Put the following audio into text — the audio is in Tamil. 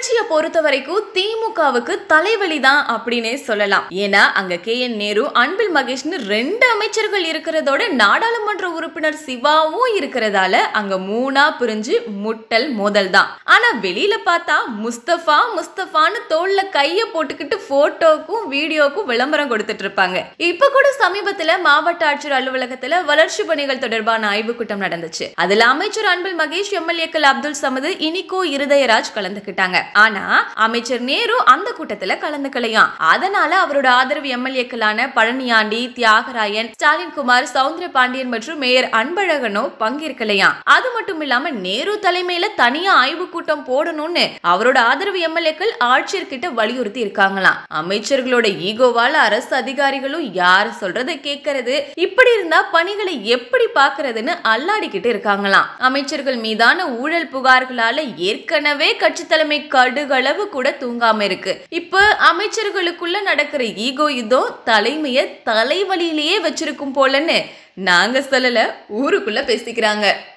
எதிர்க்கட்சியை பொறுத்த வரைக்கும் திமுகவுக்கு தலைவலி தான் அப்படின்னே சொல்லலாம் ஏன்னா அங்க கே என் நேரு அன்பில் மகேஷ்னு ரெண்டு அமைச்சர்கள் இருக்கிறதோட நாடாளுமன்ற உறுப்பினர் சிவாவும் இருக்கிறதால அங்க மூணா பிரிஞ்சு முட்டல் மோதல் தான் ஆனா வெளியில பார்த்தா முஸ்தபா முஸ்தபான்னு தோல்ல கைய போட்டுக்கிட்டு போட்டோக்கும் வீடியோக்கும் விளம்பரம் கொடுத்துட்டு இருப்பாங்க இப்ப கூட சமீபத்துல மாவட்ட ஆட்சியர் அலுவலகத்துல வளர்ச்சி பணிகள் தொடர்பான ஆய்வுக் கூட்டம் நடந்துச்சு அதுல அமைச்சர் அன்பில் மகேஷ் எம்எல்ஏக்கள் அப்துல் சமது இனிகோ இருதயராஜ் கலந்துக்கிட்டாங்க ஆனா அமைச்சர் நேரு அந்த கூட்டத்துல கலந்துக்கலையாம் அதனால அவரோட ஆதரவு எம்எல்ஏக்களான பழனியாண்டி தியாகராயன் ஸ்டாலின் குமார் சவுந்தர பாண்டியன் மற்றும் மேயர் அன்பழகனோ பங்கேற்கலையாம் அது மட்டும் இல்லாம நேரு தலைமையில தனியா ஆய்வுக் கூட்டம் போடணும்னு அவரோட ஆதரவு எம்எல்ஏக்கள் ஆட்சியர் கிட்ட வலியுறுத்தி இருக்காங்களாம் அமைச்சர்களோட ஈகோவால அரசு அதிகாரிகளும் யார் சொல்றதை கேட்கறது இப்படி இருந்தா பணிகளை எப்படி பாக்குறதுன்னு அல்லாடிக்கிட்டு இருக்காங்களாம் அமைச்சர்கள் மீதான ஊழல் புகார்களால ஏற்கனவே கட்சி தலைமை கடுகளவு கூட தூங்காம இருக்கு இப்ப அமைச்சர்களுக்குள்ள நடக்கிற ஈகோ யுத்தம் தலைமைய தலைவலியிலேயே வச்சிருக்கும் போலன்னு நாங்க சொல்லல ஊருக்குள்ள பேசிக்கிறாங்க